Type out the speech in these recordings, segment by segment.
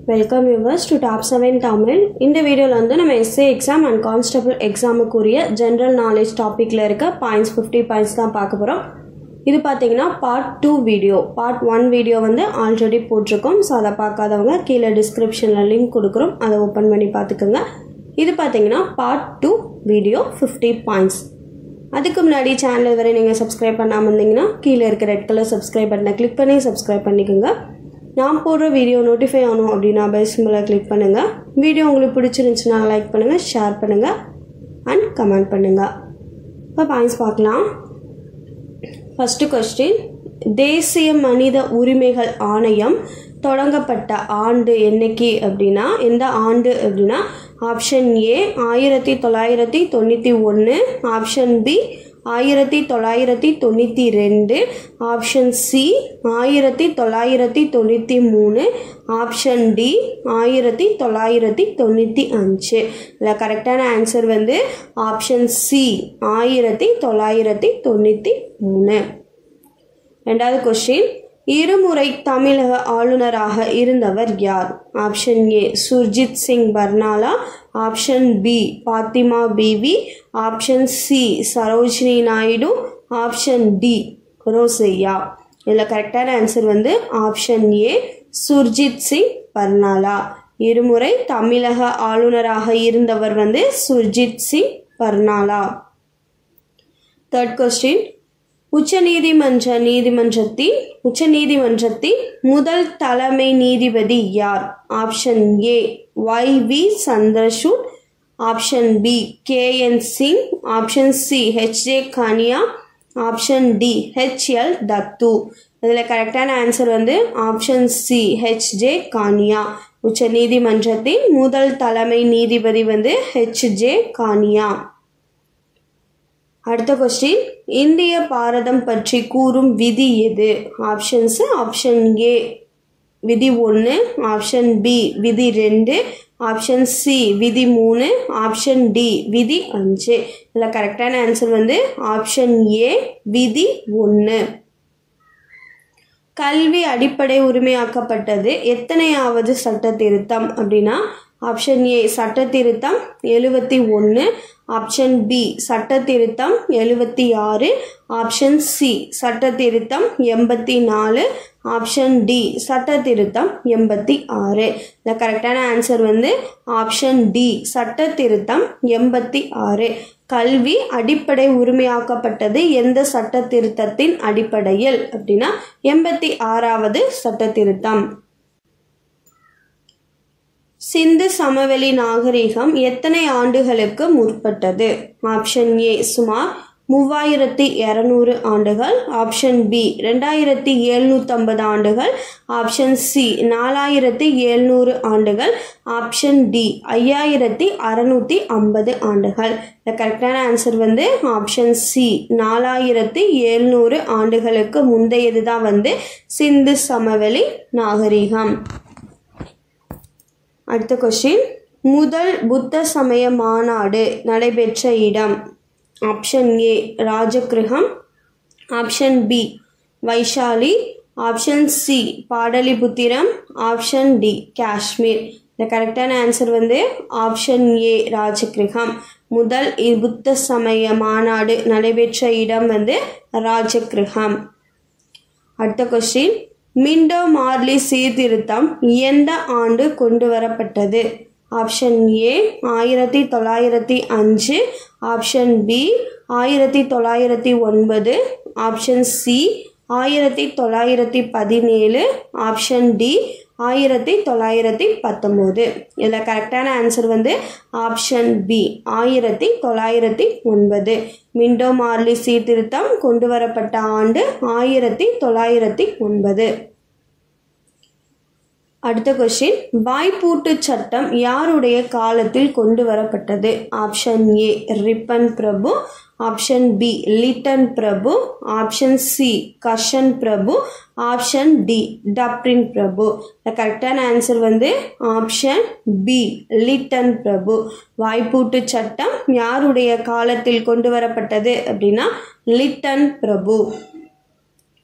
welcome yours to top seven Tamil இந்த வீடியோவில் வந்து நம்ம எஸ்ஏ எக்ஸாம் அண்ட் கான்ஸ்டபிள் எக்ஸாமுக்குரிய ஜென்ரல் நாலேஜ் டாப்பிக்கில் இருக்க பாயிண்ட்ஸ் ஃபிஃப்டி பாயிண்ட்ஸ் தான் பார்க்க போகிறோம் இது பார்த்தீங்கன்னா part two video part one video வந்து ஆல்ரெடி போட்டிருக்கோம் ஸோ அதை பார்க்காதவங்க கீழே டிஸ்கிரிப்ஷனில் லிங்க் கொடுக்குறோம் அதை ஓப்பன் பண்ணி பார்த்துக்கோங்க இது பார்த்தீங்கன்னா part two video fifty points அதுக்கு முன்னாடி சேனல் வரை நீங்கள் சப்ஸ்கிரைப் பண்ணாமல் இருந்தீங்கன்னா கீழே இருக்க ரெட் கலர் சப்ஸ்கிரைப் பட்டனை கிளிக் பண்ணி சப்ஸ்கிரைப் பண்ணிக்கோங்க நான் போடுற வீடியோ நோட்டிஃபை ஆகணும் அப்படின்னா பெல் சிம்பிளை கிளிக் பண்ணுங்கள் வீடியோ உங்களுக்கு பிடிச்சிருந்துச்சுன்னா லைக் பண்ணுங்கள் ஷேர் பண்ணுங்கள் அண்ட் கமெண்ட் பண்ணுங்கள் இப்போ பாயிண்ட்ஸ் பார்க்கலாம் ஃபஸ்ட்டு கொஸ்டின் தேசிய மனித உரிமைகள் ஆணையம் தொடங்கப்பட்ட ஆண்டு என்னைக்கு அப்படின்னா எந்த ஆண்டு அப்படின்னா ஆப்ஷன் ஏ ஆயிரத்தி தொள்ளாயிரத்தி தொண்ணூற்றி ஒன்று ஆப்ஷன் பி ஆயிரத்தி தொள்ளாயிரத்தி தொண்ணூற்றி ரெண்டு ஆப்ஷன் சி ஆயிரத்தி தொள்ளாயிரத்தி தொண்ணூற்றி மூணு ஆப்ஷன் டி ஆயிரத்தி தொள்ளாயிரத்தி தொண்ணூற்றி அஞ்சு இதில் கரெக்டான ஆன்சர் வந்து ஆப்ஷன் சி ஆயிரத்தி தொள்ளாயிரத்தி தொண்ணூற்றி மூணு ரெண்டாவது கொஸ்டின் இருமுறை தமிழக ஆளுநராக இருந்தவர் யார் option A Surjit Singh Barnala option B Fathima Beevi option C Sarojini Naidu option D Rosaiah இதில் கரெக்டான ஆன்சர் வந்து ஆப்ஷன் ஏ சுர்ஜித் சிங் பர்னாலா இருமுறை தமிழக ஆளுநராக இருந்தவர் வந்து சுர்ஜித் சிங் பர்னாலா தேர்ட் கொஸ்டின் உச்சநீதிமன்ற நீதிமன்றத்தின் உச்சநீதிமன்றத்தின் முதல் தலைமை நீதிபதி யார் option A Y V Chandrachud option B K N Singh option C H J Kania option D H L Dattu இதில் கரெக்டான ஆன்சர் வந்து option C H J Kania உச்ச நீதிமன்றத்தின் முதல் தலைமை நீதிபதி வந்து ஹெச் ஜே கானியா அடுத்த கொஸ்டின் இந்திய பாரதம் பற்றி கூறும் விதி எது ஆப்ஷன்ஸ் ஆப்ஷன் ஏ விதி ஒன்று ஆப்ஷன் பி விதி ரெண்டு ஆப்ஷன் சி விதி மூணு ஆப்ஷன் டி விதி அஞ்சு இதில் கரெக்டான ஆன்சர் வந்து ஆப்ஷன் ஏ விதி ஒன்று கல்வி அடிப்படை உரிமையாக்கப்பட்டது எத்தனையாவது சட்ட திருத்தம் அப்படின்னா ஆப்ஷன் ஏ சட்ட திருத்தம் எழுபத்தி ஒன்று ஆப்ஷன் பி சட்ட திருத்தம் எழுபத்தி ஆறு ஆப்ஷன் சி சட்ட திருத்தம் எண்பத்தி நாலு ஆப்ஷன் டி சட்ட திருத்தம் எண்பத்தி ஆறு இந்த கரெக்டான ஆன்சர் வந்து ஆப்ஷன் டி சட்ட திருத்தம் எண்பத்தி ஆறு கல்வி அடிப்படை உரிமையாக்கப்பட்டது எந்த சட்ட திருத்தத்தின் அடிப்படையில் அப்படின்னா எண்பத்தி ஆறாவது சட்ட திருத்தம் சிந்து சமவெளி நாகரிகம் எத்தனை ஆண்டுகளுக்கு முற்பட்டது ஆப்ஷன் ஏ சுமார் மூவாயிரத்தி இரநூறு ஆண்டுகள் ஆப்ஷன் பி ரெண்டாயிரத்தி எழுநூற்றம்பது ஆண்டுகள் ஆப்ஷன் சி நாலாயிரத்தி எழுநூறு ஆண்டுகள் ஆப்ஷன் டி ஐயாயிரத்தி அறநூற்றி ஐம்பது ஆண்டுகள் இந்த கரெக்டான ஆன்சர் வந்து ஆப்ஷன் சி நாலாயிரத்தி எழுநூறு ஆண்டுகளுக்கு முந்தையது தான் வந்து சிந்து சமவெளி நாகரிகம் அடுத்த கொஸ்டின் முதல் புத்த சமய மாநாடு நடைபெற்ற இடம் option A Rajagriha option B Vaishali option C Pataliputra option D Kashmir இந்த கரெக்டான ஆன்சர் வந்து ஆப்ஷன் ஏ ராஜகிரகம் முதல் புத்த சமய மாநாடு நடைபெற்ற இடம் வந்து ராஜகிரகம் அடுத்த கொஸ்டின் மிண்டோ மார்லி சீர்திருத்தம் எந்த ஆண்டு கொண்டு வரப்பட்டது ஆப்ஷன் ஏ ஆயிரத்தி தொள்ளாயிரத்தி அஞ்சு ஆப்ஷன் பி ஆயிரத்தி தொள்ளாயிரத்தி ஒன்பது ஆப்ஷன் சி ஆயிரத்தி தொள்ளாயிரத்தி பதினேழு ஆப்ஷன் டி ஆயிரத்தி தொள்ளாயிரத்தி பத்தொம்போது இதில் கரெக்டான ஆன்சர் வந்து ஆப்ஷன் பி ஆயிரத்தி தொள்ளாயிரத்தி ஒன்பது மிண்டோ மார்லி சீர்திருத்தம் கொண்டு வரப்பட்ட ஆண்டு ஆயிரத்தி தொள்ளாயிரத்தி ஒன்பது அடுத்த கொஸ்டின் வாய்ப்பூட்டு சட்டம் யாருடைய காலத்தில் கொண்டு வரப்பட்டது ஆப்ஷன் ஏ ரிப்பன் பிரபு ஆப்ஷன் பி லிட்டன் பிரபு ஆப்ஷன் சி கர்ஷன் பிரபு ஆப்ஷன் டி டப்ரின் பிரபு கரெக்டான ஆன்சர் வந்து ஆப்ஷன் பி லிட்டன் பிரபு வாய்ப்பூட்டு சட்டம் யாருடைய காலத்தில் கொண்டு வரப்பட்டது அப்படின்னா லிட்டன் பிரபு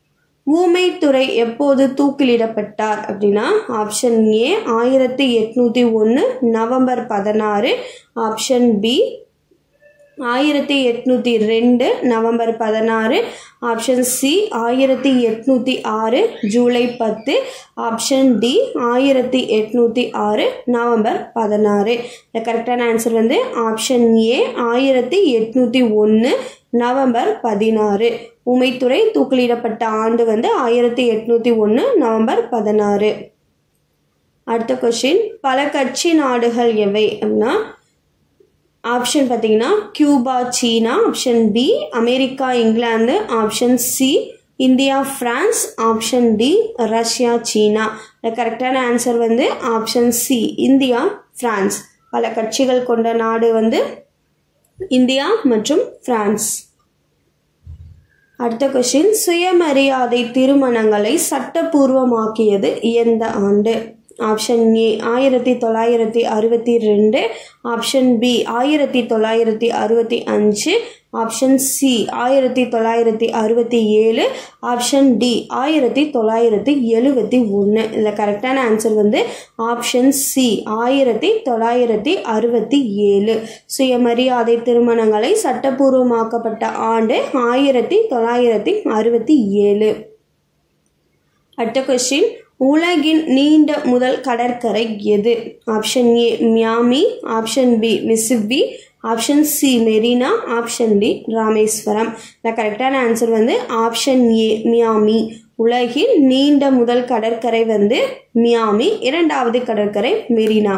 ஊமைத்துறை எப்போது தூக்கிலிடப்பட்டார் அப்படின்னா ஆப்ஷன் ஏ ஆயிரத்தி எட்நூற்றி ஒன்று நவம்பர் பதினாறு ஆப்ஷன் பி ஆயிரத்தி எட்நூற்றி ரெண்டு நவம்பர் பதினாறு ஆப்ஷன் சி ஆயிரத்தி எட்நூற்றி ஆறு ஜூலை பத்து ஆப்ஷன் டி ஆயிரத்தி எட்நூற்றி ஆறு நவம்பர் பதினாறு இந்த கரெக்டான ஆன்சர் வந்து ஆப்ஷன் ஏ ஆயிரத்தி எட்நூற்றி ஒன்று நவம்பர் பதினாறு உமைத்துறை தூக்கிலிடப்பட்ட ஆண்டு வந்து ஆயிரத்தி எட்நூற்றி ஒன்று நவம்பர் பதினாறு அடுத்த கொஸ்டின் பல கட்சி நாடுகள் எவை அப்படின்னா ஆப்ஷன் பார்த்தீங்கன்னா கியூபா சீனா option B America England option C India France option D Russia சீனா இந்த கரெக்டான ஆன்சர் வந்து ஆப்ஷன் சி இந்தியா ஃப்ரான்ஸ் பல கட்சிகள் கொண்ட நாடு வந்து இந்தியா மற்றும் பிரான்ஸ் அடுத்த கொஸ்டின் சுயமரியாதை திருமணங்களை சட்டபூர்வமாக்கியது எந்த ஆண்டு ஆப்ஷன் ஏ ஆயிரத்தி தொள்ளாயிரத்தி அறுபத்தி ரெண்டு ஆப்ஷன் பி ஆயிரத்தி தொள்ளாயிரத்தி அறுபத்தி அஞ்சு ஆப்ஷன் சி ஆயிரத்தி தொள்ளாயிரத்தி அறுபத்தி ஏழு ஆப்ஷன் டி ஆயிரத்தி தொள்ளாயிரத்தி எழுபத்தி ஒன்று இதில் கரெக்டான ஆன்சர் வந்து ஆப்ஷன் சி ஆயிரத்தி தொள்ளாயிரத்தி அறுபத்தி ஏழு சுயமரியாதை திருமணங்களை சட்டபூர்வமாக்கப்பட்ட ஆண்டு ஆயிரத்தி தொள்ளாயிரத்தி அறுபத்தி ஏழு அடுத்த கொஸ்டின் உலகின் நீண்ட முதல் கடற்கரை எது option A Miami option B Mississippi option C Marina option D Rameswaram இந்த கரெக்டான ஆன்சர் வந்து ஆப்ஷன் ஏ மியாமி உலகின் நீண்ட முதல் கடற்கரை வந்து மியாமி இரண்டாவது கடற்கரை மெரினா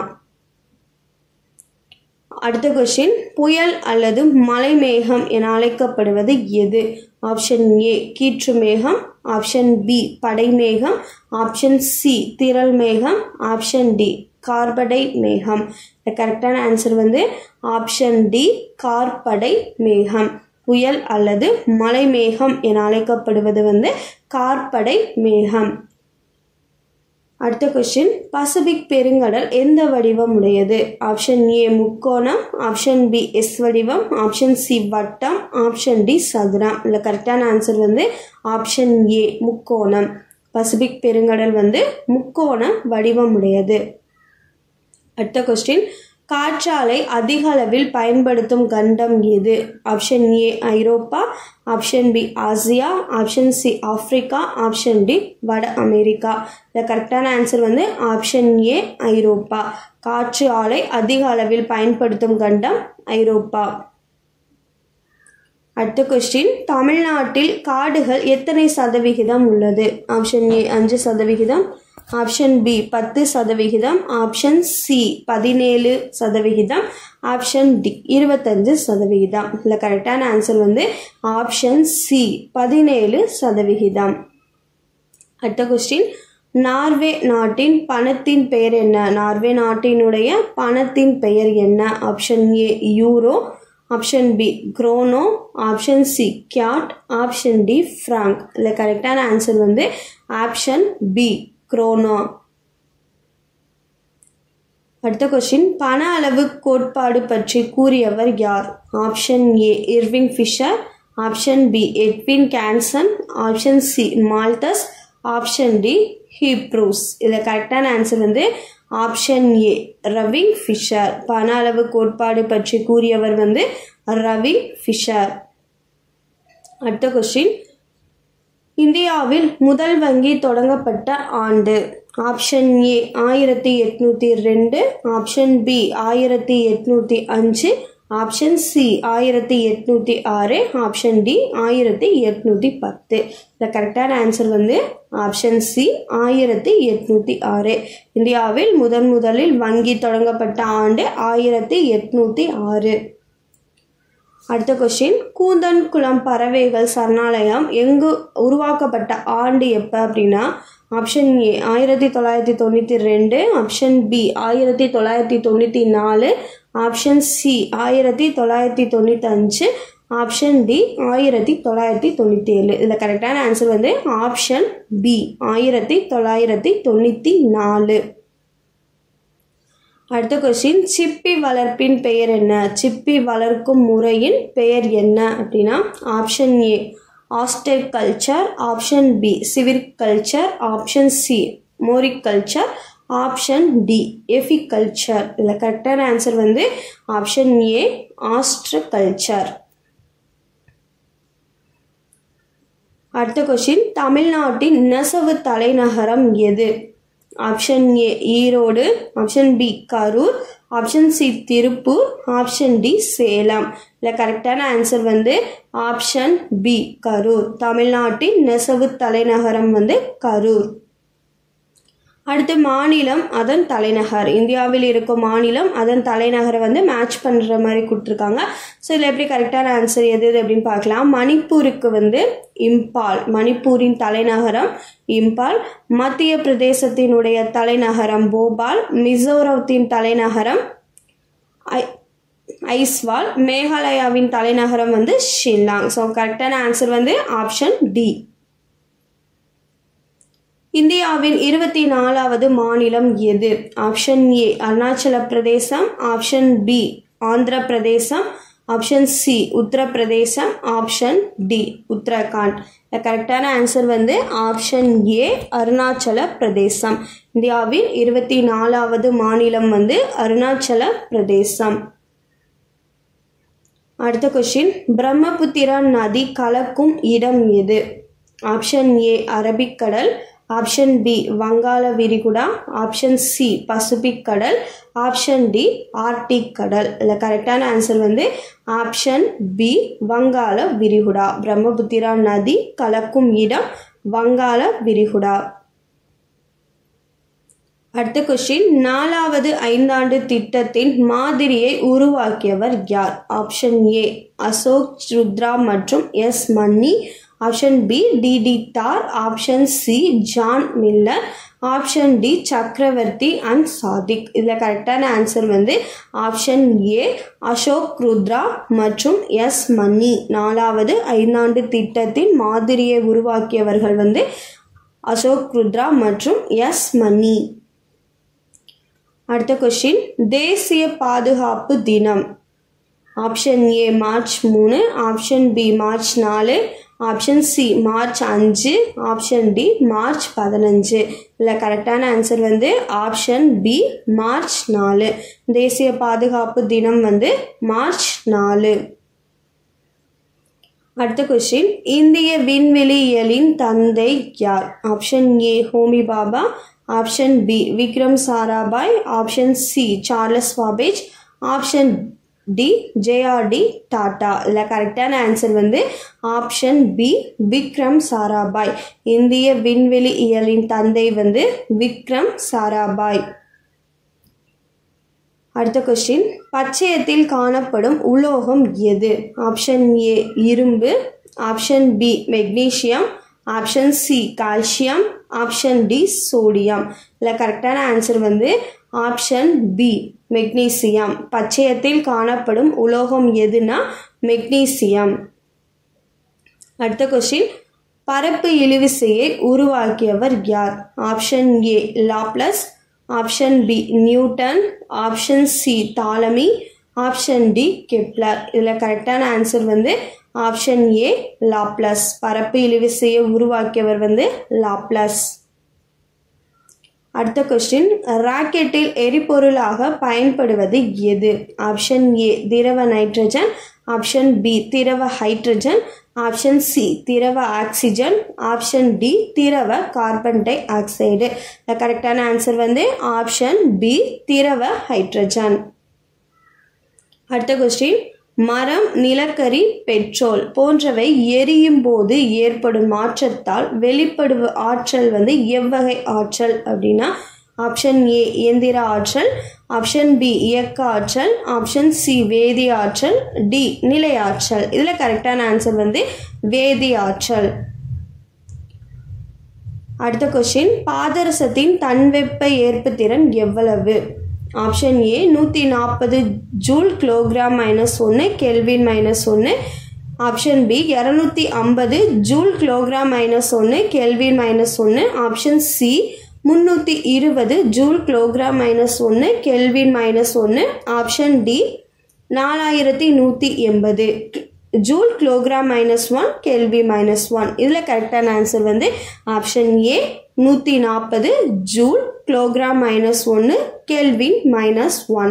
அடுத்த கொஸ்டின் புயல் அல்லது மலை மேகம் என அழைக்கப்படுவது எது ஆப்ஷன் ஏ கீற்று மேகம் ஆப்ஷன் பி படை மேகம் ஆப்ஷன் சி திரள் மேகம் ஆப்ஷன் டி கார்படை மேகம் கரெக்டான ஆன்சர் வந்து ஆப்ஷன் டி கார்படை மேகம் புயல் அல்லது மலை மேகம் என அழைக்கப்படுவது வந்து கார்படை மேகம் அடுத்த கொஸ்டின் பசிபிக் பெருங்கடல் எந்த வடிவம் உடையது ஆப்ஷன் ஏ முக்கோணம் ஆப்ஷன் பி எஸ் வடிவம் ஆப்ஷன் சி வட்டம் ஆப்ஷன் டி சதுரம் இல்லை கரெக்டான ஆன்சர் வந்து ஆப்ஷன் ஏ முக்கோணம் பசிபிக் பெருங்கடல் வந்து முக்கோணம் வடிவம் உடையது அடுத்த கொஸ்டின் காற்றாலை அதிக அளவில் பயன்படுத்தும் கண்டம் எது option A Europe option B Asia option C Africa option D வட அமெரிக்கா இந்த கரெக்டான ஆன்சர் வந்து ஆப்ஷன் ஏ ஐரோப்பா காற்று ஆலை அதிக அளவில் பயன்படுத்தும் கண்டம் ஐரோப்பா அடுத்த கொஸ்டின் தமிழ்நாட்டில் காடுகள் எத்தனை சதவிகிதம் உள்ளது ஆப்ஷன் ஏ அஞ்சு சதவிகிதம் ஆப்ஷன் பி பத்து சதவிகிதம் ஆப்ஷன் சி பதினேழு சதவிகிதம் ஆப்ஷன் டி இருபத்தஞ்சு சதவிகிதம் இல்லை கரெக்டான ஆன்சர் வந்து ஆப்ஷன் சி பதினேழு சதவிகிதம் அடுத்த கொஸ்டின் நார்வே நாட்டின் பணத்தின் பெயர் என்ன நார்வே நாட்டினுடைய பணத்தின் பெயர் என்ன option A euro option B krona option C kyat option D franc இல்லை கரெக்டான ஆன்சர் வந்து ஆப்ஷன் பி குரோனோ அடுத்த கொஸ்டின் பண அளவு கோட்பாடு பற்றி கூறியவர் யார் option A Irving Fisher option B Edwin கேன்சன் option C Malthus option D ஹீப்ரூஸ் இதில் கரெக்டான ஆன்சர் வந்து ஆப்ஷன் ஏ ரவி ஃபிஷர் பண அளவு கோட்பாடு பற்றி கூறியவர் வந்து ரவி ஃபிஷர் அடுத்த கொஸ்டின் இந்தியாவில் முதல் வங்கி தொடங்கப்பட்ட ஆண்டு ஆப்ஷன் ஏ ஆயிரத்தி எட்நூற்றி ரெண்டு ஆப்ஷன் பி ஆயிரத்தி எட்நூற்றி அஞ்சு ஆப்ஷன் சி ஆயிரத்தி எட்நூற்றி ஆறு ஆப்ஷன் டி ஆயிரத்தி எட்நூற்றி பத்து இந்த கரெக்டான ஆன்சர் வந்து ஆப்ஷன் சி ஆயிரத்தி எட்நூற்றி ஆறு இந்தியாவில் முதன் முதலில் வங்கி தொடங்கப்பட்ட ஆண்டு ஆயிரத்தி எட்நூற்றி ஆறு அடுத்த கொஸ்டின் கூந்தன் குளம் பறவைகள் சரணாலயம் எங்கு உருவாக்கப்பட்ட ஆண்டு எப்போ அப்படின்னா ஆப்ஷன் ஏ ஆயிரத்தி தொள்ளாயிரத்தி தொண்ணூற்றி ரெண்டு ஆப்ஷன் பி ஆயிரத்தி தொள்ளாயிரத்தி தொண்ணூற்றி நாலு ஆப்ஷன் சி ஆயிரத்தி தொள்ளாயிரத்தி தொண்ணூத்தஞ்சு ஆப்ஷன் டி ஆயிரத்தி தொள்ளாயிரத்தி தொண்ணூற்றி ஏழு இதில் கரெக்டான ஆன்சர் வந்து ஆப்ஷன் பி ஆயிரத்தி தொள்ளாயிரத்தி தொண்ணூற்றி நாலு அடுத்த கொஸ்டின் சிப்பி வளர்ப்பின் பெயர் என்ன சிப்பி வளர்க்கும் முறையின் பெயர் என்ன அப்படின்னா ஆப்ஷன் ஏ ஆஸ்டர் culture option B civic culture option C மோரிக் கல்ச்சர் ஆப்ஷன் டி எஃபிக் கல்ச்சர் இதில் கரெக்டான ஆன்சர் வந்து ஆப்ஷன் ஏ ஆஸ்ட்ர கல்ச்சர் அடுத்த கொஸ்டின் தமிழ்நாட்டின் நெசவு தலைநகரம் எது option A Erode option B Karur option C Tiruppur option D Salem இல்லை கரெக்டான ஆன்சர் வந்து ஆப்ஷன் பி கரூர் தமிழ்நாட்டின் நெசவு தலைநகரம் வந்து கரூர் அடுத்து மாநிலம் அதன் தலைநகர் இந்தியாவில் இருக்கும் மாநிலம் அதன் தலைநகரை வந்து மேட்ச் பண்ணுற மாதிரி கொடுத்துருக்காங்க ஸோ இதில் எப்படி கரெக்டான ஆன்சர் எது எது அப்படின்னு பார்க்கலாம் மணிப்பூருக்கு வந்து இம்பால் மணிப்பூரின் தலைநகரம் இம்பால் மத்திய பிரதேசத்தினுடைய தலைநகரம் போபால் மிசோரத்தின் தலைநகரம் ஐ ஐஸ்வால் மேகாலயாவின் தலைநகரம் வந்து ஷில்லாங் ஸோ கரெக்டான ஆன்சர் வந்து ஆப்ஷன் டி இந்தியாவின் இருபத்தி நாலாவது மாநிலம் எது ஆப்ஷன் ஏ அருணாச்சல பிரதேசம் option B Andhra Pradesh option C Uttar Pradesh option D Uttarakhand கரெக்டான ஆன்சர் வந்து ஆப்ஷன் ஏ அருணாச்சல பிரதேசம் இந்தியாவின் இருபத்தி நாலாவது மாநிலம் வந்து அருணாச்சல பிரதேசம் அடுத்த கொஸ்டின் பிரம்மபுத்திரா நதி கலக்கும் இடம் எது ஆப்ஷன் ஏ அரபிக்கடல் ஆப்ஷன் பி வங்காள விரிகுடா ஆப்ஷன் சி பசிபிக் கடல் ஆப்ஷன் டி ஆர்டிக் கடல் இதில் கரெக்டான ஆன்சர் வந்து ஆப்ஷன் பி வங்காள விரிகுடா பிரம்மபுத்திரா நதி கலக்கும் இடம் வங்காள விரிகுடா அடுத்த கொஸ்டின் நாலாவது ஐந்தாண்டு திட்டத்தின் மாதிரியை உருவாக்கியவர் யார் ஆப்ஷன் ஏ அசோக் ருத்ரா மற்றும் S Mani option B D D Dhar option C John Miller option D Chakravarthy and Sadiq இதில் கரெக்டான ஆன்சர் வந்து ஆப்ஷன் ஏ அசோக் ருத்ரா மற்றும் எஸ் மன்னி நாலாவது ஐந்தாண்டு திட்டத்தின் மாதிரியை உருவாக்கியவர்கள் வந்து அசோக் ருத்ரா மற்றும் எஸ் மன்னி அடுத்த கொஸ்டின் தேசிய பாதுகாப்பு தினம் ஆப்ஷன் ஏ மார்ச் மூணு ஆப்ஷன் பி மார்ச் நாலு ஆப்ஷன் சி மார்ச் அஞ்சு ஆப்ஷன் டி மார்ச் பதினஞ்சு இல்லை கரெக்டான ஆன்சர் வந்து ஆப்ஷன் பி மார்ச் நாலு தேசிய பாதுகாப்பு தினம் வந்து மார்ச் நாலு அடுத்த கொஸ்டின் இந்திய விண்வெளியியலின் தந்தை யார் option A Homi Bhabha option B Vikram Sarabhai option C Charles Babbage option D JRD Tata இல்லை கரெக்டான ஆன்சர் வந்து ஆப்ஷன் பி விக்ரம் சாராபாய் இந்திய விண்வெளி இயலின் தந்தை வந்து விக்ரம் சாராபாய் அடுத்த கொஸ்டின் பச்சையத்தில் காணப்படும் உலோகம் எது ஆப்ஷன் ஏ இரும்பு option B magnesium option C calcium option D sodium இல்லை கரெக்டான ஆன்சர் வந்து ஆப்ஷன் பி மெக்னீசியம் பச்சையத்தில் காணப்படும் உலோகம் எதுனா மெக்னீசியம் அடுத்த கொஸ்டின் பரப்பு இழுவிசையை உருவாக்கியவர் யார் option A Laplace option B Newton option C Ptolemy option D Kepler இதில் கரெக்டான ஆன்சர் வந்து ஆப்ஷன் ஏ லாப்லஸ் பரப்பு இழுவிசையை உருவாக்கியவர் வந்து லாப்லஸ் அடுத்த கொஸ்டின் ராக்கெட்டில் எரிபொருளாக பயன்படுவது எது ஆப்ஷன் ஏ திரவ நைட்ரஜன் ஆப்ஷன் பி திரவ ஹைட்ரஜன் ஆப்ஷன் சி திரவ ஆக்சிஜன் ஆப்ஷன் டி திரவ கார்பன் டை ஆக்சைடு கரெக்டான ஆன்சர் வந்து ஆப்ஷன் பி திரவ ஹைட்ரஜன் அடுத்த கொஸ்டின் மரம் நிலக்கரி பெட்ரோல் போன்றவை எரியும் போது ஏற்படும் மாற்றத்தால் வெளிப்படும் ஆற்றல் வந்து எவ்வகை ஆற்றல் அப்படின்னா ஆப்ஷன் ஏ இயந்திர ஆற்றல் ஆப்ஷன் பி இயக்க ஆற்றல் ஆப்ஷன் சி வேதி ஆற்றல் டி நிலை ஆற்றல் இதில் கரெக்டான ஆன்சர் வந்து வேதி ஆற்றல் அடுத்த கொஸ்டின் பாதரசத்தின் தன்வெப்ப ஏற்புத்திறன் எவ்வளவு ஆப்ஷன் ஏ நூற்றி நாற்பது ஜூல் கிலோகிராம் மைனஸ் ஒன்று கெல்வின் மைனஸ் ஒன்று ஆப்ஷன் பி இரநூத்தி ஐம்பது ஜூல் கிலோகிராம் மைனஸ் ஒன்று கெல்வின் மைனஸ் ஒன்று ஆப்ஷன் சி முந்நூற்றி இருபது ஜூல் கிலோகிராம் மைனஸ் ஒன்று கெல்வின் மைனஸ் ஒன்று ஆப்ஷன் டி நாலாயிரத்தி நூற்றி எண்பது ஜூல் கிலோகிராம் மைனஸ் ஒன் கேள்வி மைனஸ் ஒன் இதில் கரெக்டான ஆன்சர் வந்து ஆப்ஷன் ஏ நூற்றி நாற்பது ஜூல் கிலோகிராம் மைனஸ் ஒன்று கேள்வி மைனஸ் ஒன்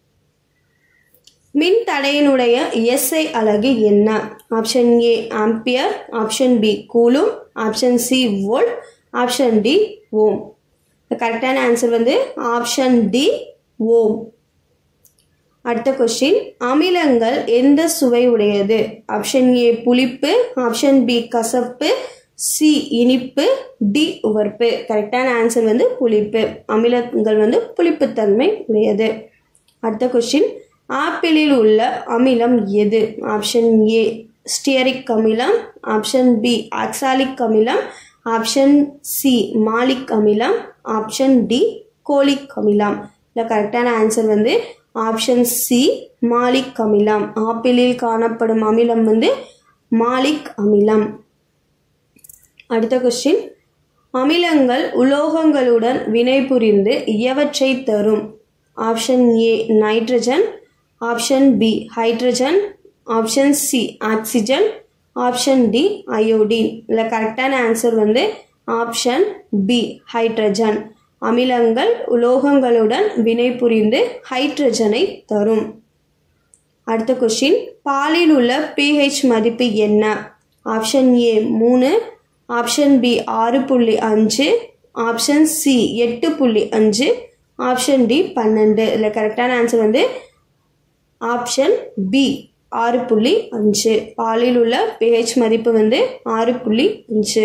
மின் தடையினுடைய எஸ்ஐ அலகு என்ன option A ampere option B coulomb option C volt option D ohm கரெக்டான ஆன்சர் வந்து ஆப்ஷன் டி ஓம் அடுத்த கொஸ்டின் அமிலங்கள் எந்த சுவை உடையது ஆப்ஷன் ஏ புளிப்பு ஆப்ஷன் பி கசப்பு சி இனிப்பு டி உவர்ப்பு கரெக்டான ஆன்சர் வந்து புளிப்பு அமிலங்கள் வந்து புளிப்புத்தன்மை உடையது அடுத்த கொஸ்டின் ஆப்பிளில் உள்ள அமிலம் எது ஆப்ஷன் ஏ ஸ்டியரிக் அமிலம் ஆப்ஷன் பி ஆக்சாலிக் அமிலம் ஆப்ஷன் சி மாலிக் அமிலம் ஆப்ஷன் டி கோலிக் அமிலம் இல்லை கரெக்டான ஆன்சர் வந்து ஆப்ஷன் சி மாலிக் அமிலம் ஆப்பிளில் காணப்படும் அமிலம் வந்து மாலிக் அமிலம் அடுத்த கொஸ்டின் அமிலங்கள் உலோகங்களுடன் வினைபுரிந்து எவற்றை தரும் option A nitrogen option B hydrogen option C oxygen option D iodine இல்லை கரெக்டான ஆன்சர் வந்து ஆப்ஷன் பி ஹைட்ரஜன் அமிலங்கள் உலோகங்களுடன் வினைபுரிந்து ஹைட்ரஜனை தரும் அடுத்த கொஸ்டின் பாலில் உள்ள பிஹெச் மதிப்பு என்ன ஆப்ஷன் ஏ மூணு ஆப்ஷன் பி ஆறு புள்ளி அஞ்சு ஆப்ஷன் சி எட்டு புள்ளி அஞ்சு ஆப்ஷன் டி பன்னெண்டு இதில் கரெக்டான ஆன்சர் வந்து ஆப்ஷன் பி ஆறு புள்ளி அஞ்சு பாலில் உள்ள பிஹெச் மதிப்பு வந்து ஆறு புள்ளி அஞ்சு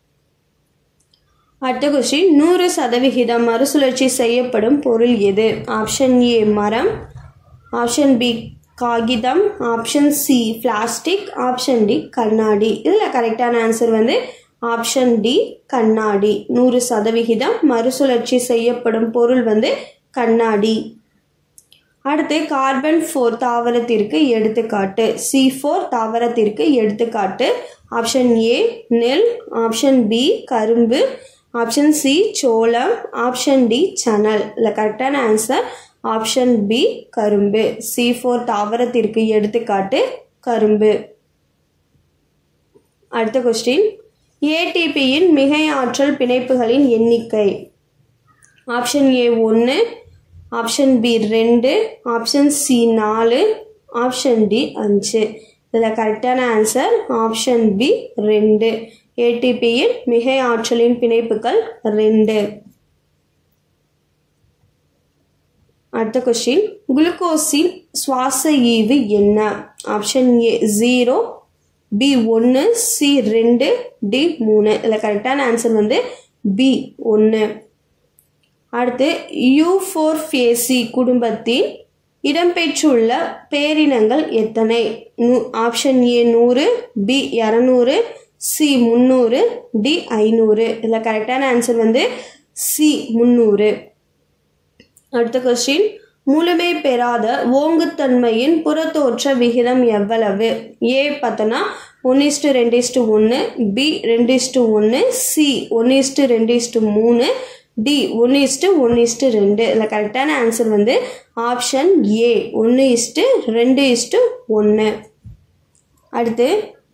அடுத்த கொஸ்டின் நூறு சதவிகிதம் மறுசுழற்சி செய்யப்படும் பொருள் எது ஆப்ஷன் ஏ மரம் ஆப்ஷன் பி காகிதம் option C plastic option D கண்ணாடி இதில் கரெக்டான ஆன்சர் வந்து ஆப்ஷன் டி கண்ணாடி நூறு சதவிகிதம் மறுசுழற்சி செய்யப்படும் பொருள் வந்து கண்ணாடி அடுத்து கார்பன் ஃபோர் தாவரத்திற்கு எடுத்துக்காட்டு சி ஃபோர் தாவரத்திற்கு எடுத்துக்காட்டு ஆப்ஷன் ஏ நெல் ஆப்ஷன் பி கரும்பு ஆப்ஷன் சி சோளம் ஆப்ஷன் டி சணல் இல்லை கரெக்டான ஆன்சர் ஆப்ஷன் பி கரும்பு சி ஃபோர் தாவரத்திற்கு எடுத்துக்காட்டு கரும்பு அடுத்த கொஸ்டின் ஏடிபியின் மிகை ஆற்றல் பிணைப்புகளின் எண்ணிக்கை ஆப்ஷன் ஏ ஒன்று ஆப்ஷன் பி ரெண்டு ஆப்ஷன் சி நாலு ஆப்ஷன் டி அஞ்சு இதில் கரெக்டான ஆன்சர் ஆப்ஷன் பி ரெண்டு ஏடிபியின் மிகை ஆற்றலின் பிணைப்புகள் ரெண்டு அடுத்த கொஸ்டின் குளுக்கோஸின் சுவாச ஈவு என்ன ஆப்ஷன் ஏ ஜீரோ பி ஒன்று சி ரெண்டு டி மூணு இதில் கரெக்டான ஆன்சர் வந்து பி ஒன்று அடுத்து யூஃபோர்ஃபேசி குடும்பத்தின் இடம்பெற்றுள்ள பேரினங்கள் எத்தனை நூ ஆப்ஷன் ஏ நூறு பி இரநூறு சி முந்நூறு டி ஐநூறு இதில் கரெக்டான ஆன்சர் வந்து சி முந்நூறு அடுத்த கொஸ்டின் முழுமை பெறாத ஓங்குத்தன்மையின் புறத்தோற்ற விகிதம் எவ்வளவு ஏ பார்த்தோன்னா ஒன்று இஸ்டு ரெண்டு இஸ்டு ஒன்று பி ரெண்டு இஸ்டு ஒன்று சி ஒன்று இஸ்டு ரெண்டு இஸ்டு மூணு டி ஒன்று இஸ்டு ஒன்று இஸ்டு ரெண்டு இதில் கரெக்டான ஆன்சர் வந்து ஆப்ஷன் ஏ ஒன்று இஸ்டு ரெண்டு இஸ்டு ஒன்று அடுத்து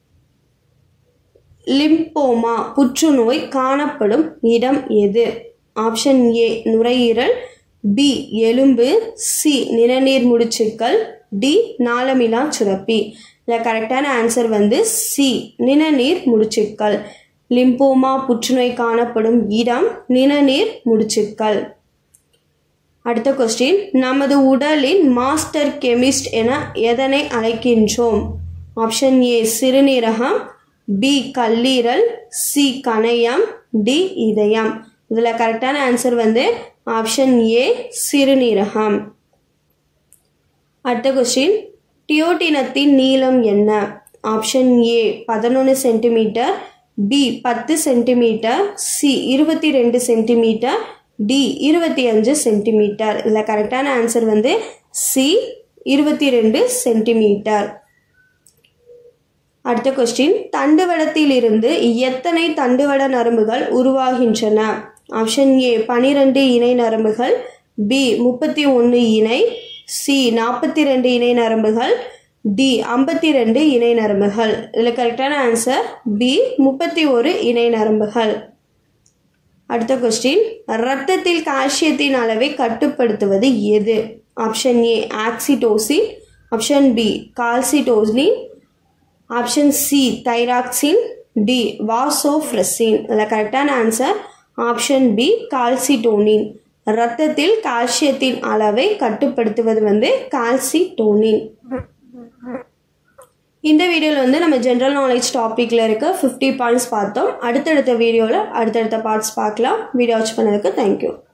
லிம்போமா புற்றுநோய் காணப்படும் இடம் எது ஆப்ஷன் ஏ நுரையீரல் பி எலும்பு சி நிணநீர் முடிச்சுக்கள் டி நாளமிலா சுரப்பி இல்லை கரெக்டான ஆன்சர் வந்து சி நிணநீர் முடிச்சுக்கள் லிம்போமா புற்றுநோய் காணப்படும் இடம் நிணநீர் முடிச்சுக்கள் அடுத்த கொஸ்டின் நமது உடலின் மாஸ்டர் கெமிஸ்ட் என எதனை அழைக்கின்றோம் ஆப்ஷன் ஏ சிறுநீரகம் பி கல்லீரல் சி கணையம் டி இதயம் இதில் கரெக்டான ஆன்சர் வந்து ஆப்ஷன் ஏ சிறுநீரகம் அடுத்த கொஸ்டின் டியோட்டினத்தின் நீளம் என்ன ஆப்ஷன் ஏ பதினொன்று சென்டிமீட்டர் பி பத்து சென்டிமீட்டர் சி இருபத்தி ரெண்டு சென்டிமீட்டர் டி இருபத்தி அஞ்சு சென்டிமீட்டர் இதில் கரெக்டான ஆன்சர் வந்து சி இருபத்தி ரெண்டு சென்டிமீட்டர் அடுத்த கொஸ்டின் தண்டுவடத்திலிருந்து எத்தனை தண்டுவட நரம்புகள் உருவாகின்றன ஆப்ஷன் ஏ பனிரெண்டு இணை நரம்புகள் பி முப்பத்தி ஒன்று இணை சி நாற்பத்தி ரெண்டு இணை நரம்புகள் டி ஐம்பத்தி ரெண்டு இணை நரம்புகள் இதில் கரெக்டான ஆன்சர் பி முப்பத்தி ஒரு இணை நரம்புகள் அடுத்த கொஸ்டின் இரத்தத்தில் கால்சியத்தின் அளவை கட்டுப்படுத்துவது எது option A oxytocin option B calcitonin option C thyroxine D vasopressin இதில் கரெக்டான ஆன்சர் ஆப்ஷன் பி கால்சிடோனின் இரத்தத்தில் கால்சியத்தின் அளவை கட்டுப்படுத்துவது வந்து கால்சிடோனின் இந்த வீடியோவில் வந்து நம்ம ஜென்ரல் நாலேஜ் டாப்பிக்கில் இருக்க ஃபிஃப்டி பாயிண்ட்ஸ் பார்த்தோம் அடுத்தடுத்த வீடியோவில் அடுத்தடுத்த பார்ட்ஸ் பார்க்கலாம் வீடியோ வாட்ச் பண்ணதுக்கு தேங்க்யூ